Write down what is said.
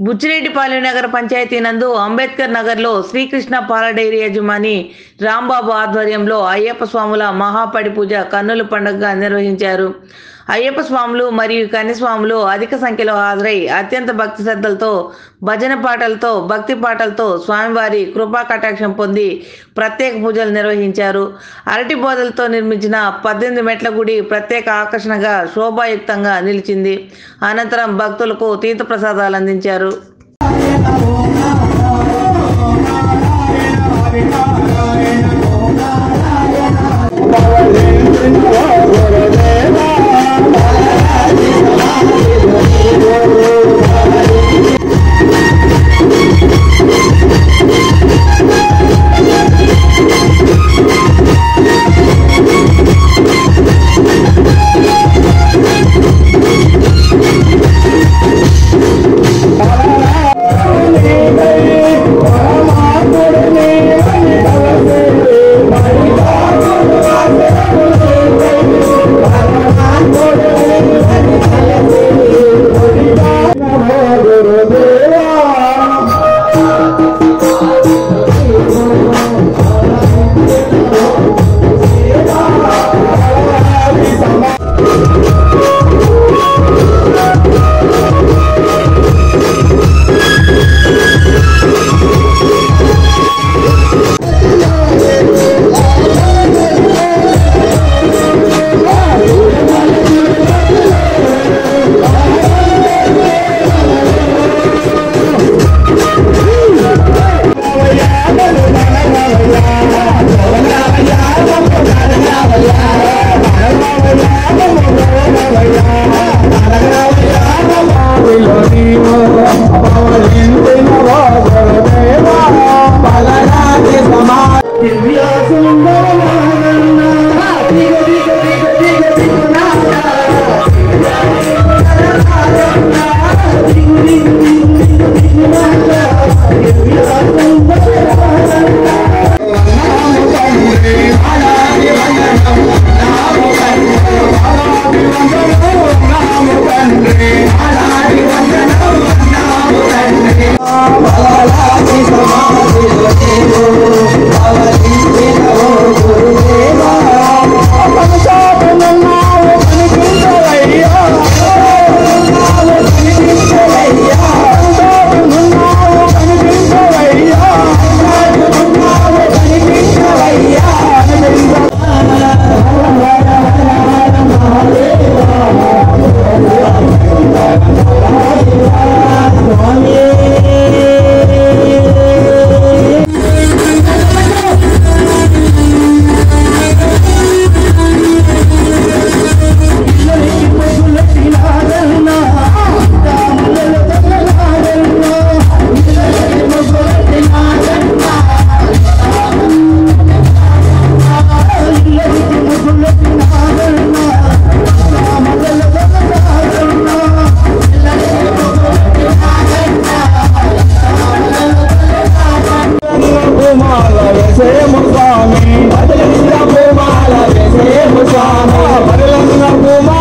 బుచ్చిరెడ్డిపాలెం నగర పంచాయతీ నందు అంబేద్కర్ నగర్లో శ్రీకృష్ణ పాల డైరీ యజమాని రాంబాబు ఆధ్వర్యంలో అయ్యప్ప స్వాముల మహాపడి పూజ కన్నుల పండుగగా నిర్వహించారు అయ్యప్ప స్వాములు మరియు కన్యస్వాములు అధిక సంఖ్యలో హాజరై అత్యంత భక్తి శ్రద్ధలతో భజన పాటలతో భక్తి పాటలతో స్వామివారి కృపా కటాక్షం పొంది ప్రత్యేక పూజలు నిర్వహించారు అరటి బోధలతో నిర్మించిన పద్దెనిమిది మెట్ల గుడి ప్రత్యేక ఆకర్షణగా శోభాయుక్తంగా నిలిచింది అనంతరం భక్తులకు తీర్థప్రసాదాలు అందించారు స్వామి భజన పూమాల వేసేము స్వామి భజన పూమాల